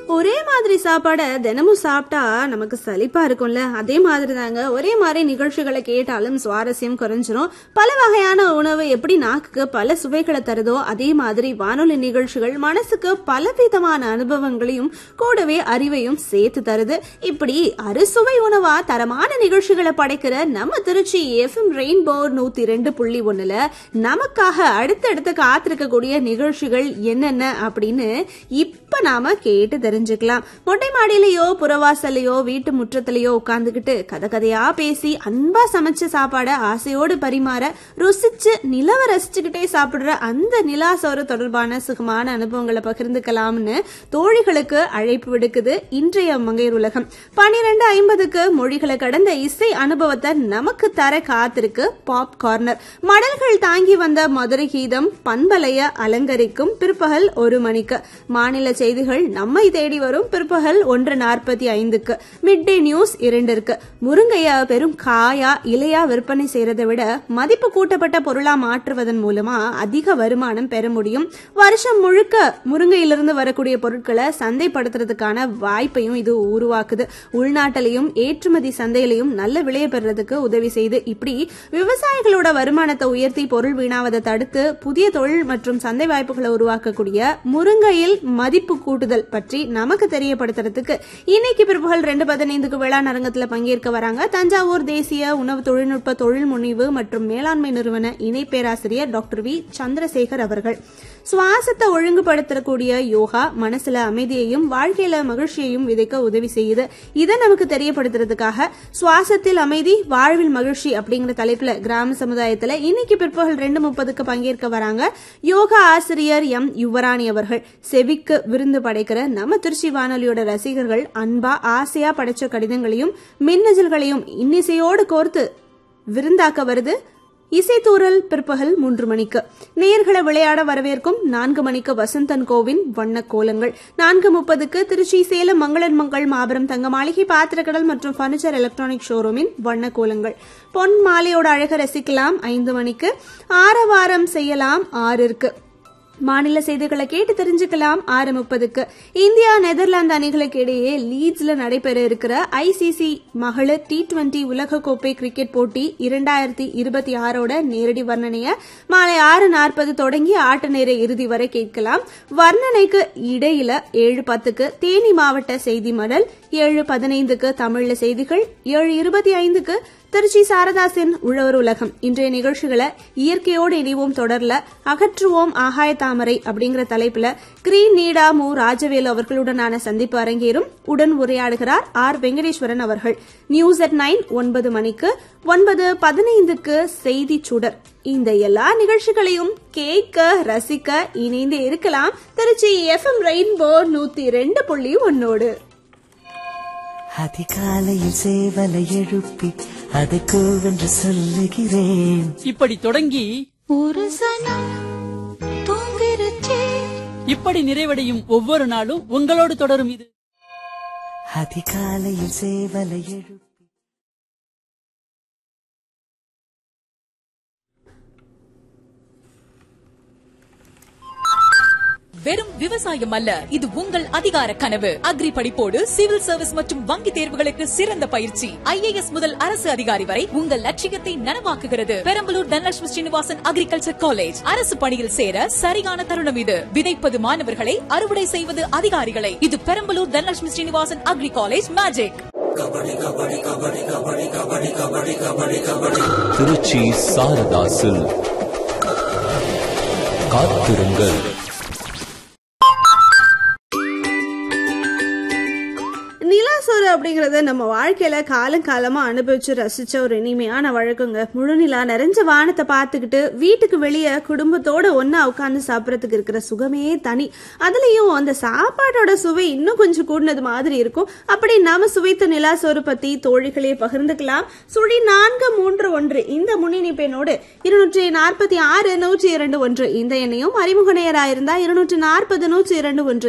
ஒரே மாதிரி சாப்பாடை தினமும் சாப்பிட்டா நமக்கு சலிப்பா இருக்கும்ல அதே மாதிரி தாங்க ஒரே மாதிரி நிகழ்ச்சிகளை கேட்டாலும் சுவாரஸ்யம் குறைஞ்சிரும் பல வகையான உணவு எப்படி நாக்குக்கு பல சுவைகளை தருதோ அதே மாதிரி வானொலி நிகழ்ச்சிகள் மனசுக்கு பலவிதமான அனுபவங்களையும் கூடவே அறிவையும் சேர்த்து தருது இப்படி அறுசுவை உணவா தரமான நிகழ்ச்சிகளை படைக்கிற நம்ம திருச்சி எஃப்எம் ரெயின்போ நூத்தி ரெண்டு புள்ளி ஒண்ணுல நமக்காக அடுத்தடுத்து காத்திருக்கக்கூடிய நிகழ்ச்சிகள் என்னென்ன அப்படின்னு இப்ப நாம கேட்டு தெரிஞ்சுக்கலாம் மொட்டை மாடியிலயோ புறவாசல்லையோ வீட்டு முற்றத்திலேயோ உட்கார்ந்துகிட்டு கதை கதையா பேசி அன்பா சமைச்ச சாப்பாட ஆசையோடு பரிமாற ருசிச்சு நிலவ ரசிச்சுக்கிட்டே சாப்பிடுற அந்த நிலா சோறு தொடர்பான சுகமான அனுபவங்களை பகிர்ந்துக்கலாம்னு தோழிகளுக்கு அழைப்பு விடுக்குது இன்றைய மங்கையர் உலகம் பன்னிரெண்டு ஐம்பதுக்கு மொழிகளை கடந்த இசை அனுபவத்தை நமக்கு தர காத்திருக்கு பாப் கார்னர் மடல்கள் தாங்கி வந்த மதுரை கீதம் பண்பலைய அலங்கரிக்கும் பிற்பகல் ஒரு மணிக்கு மாநில செய்திகள் நம்மை தேடி வரும் பிற்பகல் ஒன்று நாற்பத்தி ஐந்துக்கு மிட் டே நியூஸ் இரண்டிற்கு முருங்கைய பெரும் காயா இலையா விற்பனை செய்யறதை விட மதிப்பு கூட்டப்பட்ட பொருளா மாற்றுவதன் மூலமா அதிக வருமானம் பெற முடியும் வருஷம் முழுக்க முருங்கையிலிருந்து வரக்கூடிய பொருட்களை சந்தைப்படுத்துறதுக்கான வாய்ப்பையும் இது உருவாக்குது உள்நாட்டிலையும் ஏற்றுமதி சந்தையிலையும் நல்ல விலையை பெறுறதுக்கு உதவி செய்து இப்படி விவசாயிகளோட வருமானத்தை உயர்த்தி பொருள் வீணாவதை தடுத்து புதிய தொழில் மற்றும் சந்தை வாய்ப்புகளை உருவாக்கக்கூடிய முருங்கையில் மதிப்பு கூட்டுதல் பற்றி நமக்கு தெரியப்படுத்துறதுக்கு இன்னைக்கு பிற்பகல் ரெண்டு பதினைந்துக்கு வேளாண் அரங்கத்துல பங்கேற்க வராங்க தஞ்சாவூர் தேசிய உணவு தொழில்நுட்ப தொழில் முனைவு மற்றும் மேலாண்மை நிறுவன இணை பேராசிரியர் டாக்டர் வி சந்திரசேகர் அவர்கள் சுவாசத்தை ஒழுங்குபடுத்தக்கூடிய யோகா மனசுல அமைதியையும் வாழ்க்கையில மகிழ்ச்சியையும் விதைக்க உதவி செய்யுது இதை நமக்கு தெரியப்படுத்துறதுக்காக சுவாசத்தில் அமைதி வாழ்வில் மகிழ்ச்சி அப்படிங்கிற தலைப்புல கிராம சமுதாயத்துல இன்னைக்கு பிற்பகல் ரெண்டு முப்பதுக்கு பங்கேற்க வராங்க யோகா ஆசிரியர் எம் யுவராணி அவர்கள் செவிக்கு விருந்து படைக்கிற நம்ம திருச்சி வானொலியோட ரசிகர்கள் அன்பா ஆசையா படைச்ச கடிதங்களையும் மின்னஞ்சல்களையும் இன்னிசையோடு கோர்த்து விருந்தாக்க வருது இசைத்தூரல் பிற்பகல் மூன்று மணிக்கு நேர்களை விளையாட வரவேற்கும் நான்கு மணிக்கு வசந்தன் கோவின் வண்ண கோலங்கள் நான்கு முப்பதுக்கு திருச்சி சேலம் மங்களன் மங்கள் மாபெரும் தங்க மாளிகை பாத்திரக்கடல் மற்றும் பர்னிச்சர் எலக்ட்ரானிக் ஷோரூமின் வண்ண கோலங்கள் பொன் மாலையோட அழக ரசிக்கலாம் ஐந்து மணிக்கு ஆரவாரம் செய்யலாம் ஆறிற்கு மாநில செய்திகளை கேட்டு தெரிஞ்சுக்கலாம் ஆறு முப்பதுக்கு இந்தியா நெதர்லாந்து அணிகளுக்கு இடையே லீட்ஸ்ல நடைபெற இருக்கிற ஐசிசி மகளிர் டி டுவெண்டி உலகக்கோப்பை கிரிக்கெட் போட்டி இரண்டாயிரத்தி இருபத்தி ஆறோட நேரடி வர்ணனைய மாலை ஆறு நாற்பது தொடங்கி ஆட்ட நேர இறுதி வரை கேட்கலாம் வர்ணனைக்கு இடையில ஏழு பத்துக்கு தேனி மாவட்ட செய்தி மடல் ஏழு பதினைந்துக்கு தமிழ்ல செய்திகள் ஏழு இருபத்தி ஐந்துக்கு திருச்சி சாரதாசின் உழவர் உலகம் இன்றைய நிகழ்ச்சிகளை இயற்கையோடு இணைவோம் தொடர்ல அகற்றுவோம் ஆகாய தாமரை அப்படிங்கிற தலைப்புல கிரீன் நீடா மு ராஜவேலு அவர்களுடனான சந்திப்பு அரங்கேறும் உடன் உரையாடுகிறார் ஆர் வெங்கடேஸ்வரன் அவர்கள் நியூஸ் அட் நைன் ஒன்பது மணிக்கு ஒன்பது பதினைந்துக்கு செய்தி சுடர் இந்த எல்லா நிகழ்ச்சிகளையும் கேட்க ரசிக்க இணைந்து இருக்கலாம் திருச்சி எஃப்எம் ரெயின்போ நூத்தி ரெண்டு புள்ளி ஒன்னோடு அதிகாலையில் சேவலை எழுப்பி அதை கூவென்று சொல்லுகிறேன் இப்படி தொடங்கி ஒரு சனம் தூங்கிருச்சே இப்படி நிறைவடையும் ஒவ்வொரு நாளும் உங்களோடு தொடரும் இது அதிகாலையில் சேவலை எழுப்பி வெறும் விவசாயம் அல்ல இது உங்கள் அதிகார கனவு அக்ரி படிப்போடு சிவில் சர்வீஸ் மற்றும் வங்கி தேர்வுகளுக்கு சிறந்த பயிற்சி ஐஏஎஸ் முதல் அரசு அதிகாரி வரை உங்கள் லட்சியத்தை நனவாக்குகிறது பெரம்பலூர் தனலட்சுமி ஸ்ரீனிவாசன் அக்ரிகல்ச்சர் காலேஜ் அரசு பணியில் சேர சரியான தருணம் இது விதைப்பது மாணவர்களை அறுவடை செய்வது அதிகாரிகளை இது Perambalur Dhanalakshmi Srinivasan agri college magic Trichy சாரதாசில் காத்திருங்கள் நிலாசோறு அப்படிங்கறது நம்ம வாழ்க்கையில காலம் காலமா அனுபவிச்சு ரசிச்ச ஒரு இனிமையான வழக்கங்க முழு நிலா நிறைஞ்ச வானத்தை பார்த்துக்கிட்டு வீட்டுக்கு வெளியே குடும்பத்தோட ஒண்ணா உட்கார்ந்து சாப்பிடறதுக்கு இருக்கிற சுகமே தனி அதுலயும் அந்த சாப்பாடோட சுவை இன்னும் கொஞ்சம் கூடினது மாதிரி இருக்கும் அப்படி நாம சுவைத்த நிலாசோறு பத்தி தோழிகளே பகிர்ந்துக்கலாம் சுழி நான்கு மூன்று ஒன்று இந்த முன்னிணைப்பெண்ணோடு இருநூற்றி நாற்பத்தி ஆறு நூற்றி இரண்டு ஒன்று இந்த எண்ணையும் அறிமுக நேராயிருந்தா இருநூற்றி நாற்பது நூற்றி இரண்டு ஒன்று